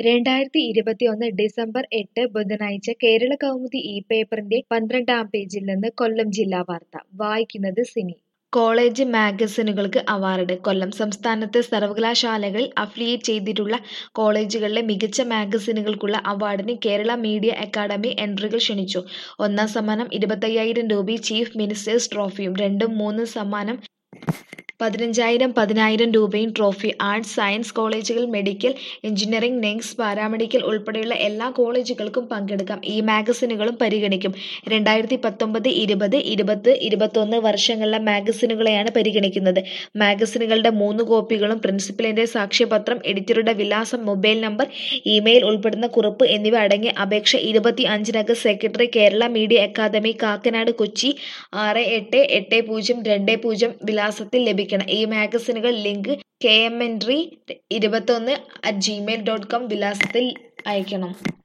രണ്ടായിരത്തി ഇരുപത്തിയൊന്ന് ഡിസംബർ എട്ട് ബുധനാഴ്ച കേരള കൗമുദി ഈ പേപ്പറിന്റെ പന്ത്രണ്ടാം പേജിൽ നിന്ന് കൊല്ലം ജില്ലാ വാർത്ത വായിക്കുന്നത് സിനി കോളേജ് മാഗസിനുകൾക്ക് അവാർഡ് കൊല്ലം സംസ്ഥാനത്തെ സർവകലാശാലകളിൽ അഫിലിയേറ്റ് ചെയ്തിട്ടുള്ള കോളേജുകളിലെ മികച്ച മാഗസിനുകൾക്കുള്ള അവാർഡിന് കേരള മീഡിയ അക്കാദമി എൻട്രികൾ ക്ഷണിച്ചു ഒന്നാം സമ്മാനം ഇരുപത്തയ്യായിരം രൂപയും ചീഫ് മിനിസ്റ്റേഴ്സ് ട്രോഫിയും രണ്ടും മൂന്നും സമ്മാനം പതിനഞ്ചായിരം പതിനായിരം രൂപയും ട്രോഫി ആർട്സ് സയൻസ് കോളേജുകൾ മെഡിക്കൽ എഞ്ചിനീയറിംഗ് നെയ്സ് പാരാമെഡിക്കൽ ഉൾപ്പെടെയുള്ള എല്ലാ കോളേജുകൾക്കും പങ്കെടുക്കാം ഈ മാഗസിനുകളും പരിഗണിക്കും രണ്ടായിരത്തി പത്തൊമ്പത് ഇരുപത് ഇരുപത് ഇരുപത്തൊന്ന് വർഷങ്ങളിലെ മാഗസിനുകളെയാണ് പരിഗണിക്കുന്നത് മാഗസിനുകളുടെ മൂന്ന് കോപ്പികളും പ്രിൻസിപ്പലിന്റെ സാക്ഷ്യപത്രം എഡിറ്ററുടെ വിലാസം മൊബൈൽ നമ്പർ ഇമെയിൽ ഉൾപ്പെടുന്ന കുറിപ്പ് എന്നിവ അടങ്ങിയ അപേക്ഷ ഇരുപത്തി അഞ്ചിനകം secretary Kerala Media Academy Kakkanad Kochi ആറ് എട്ട് എട്ട് പൂജ്യം രണ്ട് പൂജ്യം വിലാസത്തിൽ ലഭിക്കണം ഈ മാഗസിനുകൾ ലിങ്ക് കെ എം എൻ ട്രി ഇരുപത്തൊന്ന് അറ്റ് ജിമെയിൽ ഡോട്ട് കോം വിലാസത്തിൽ അയക്കണം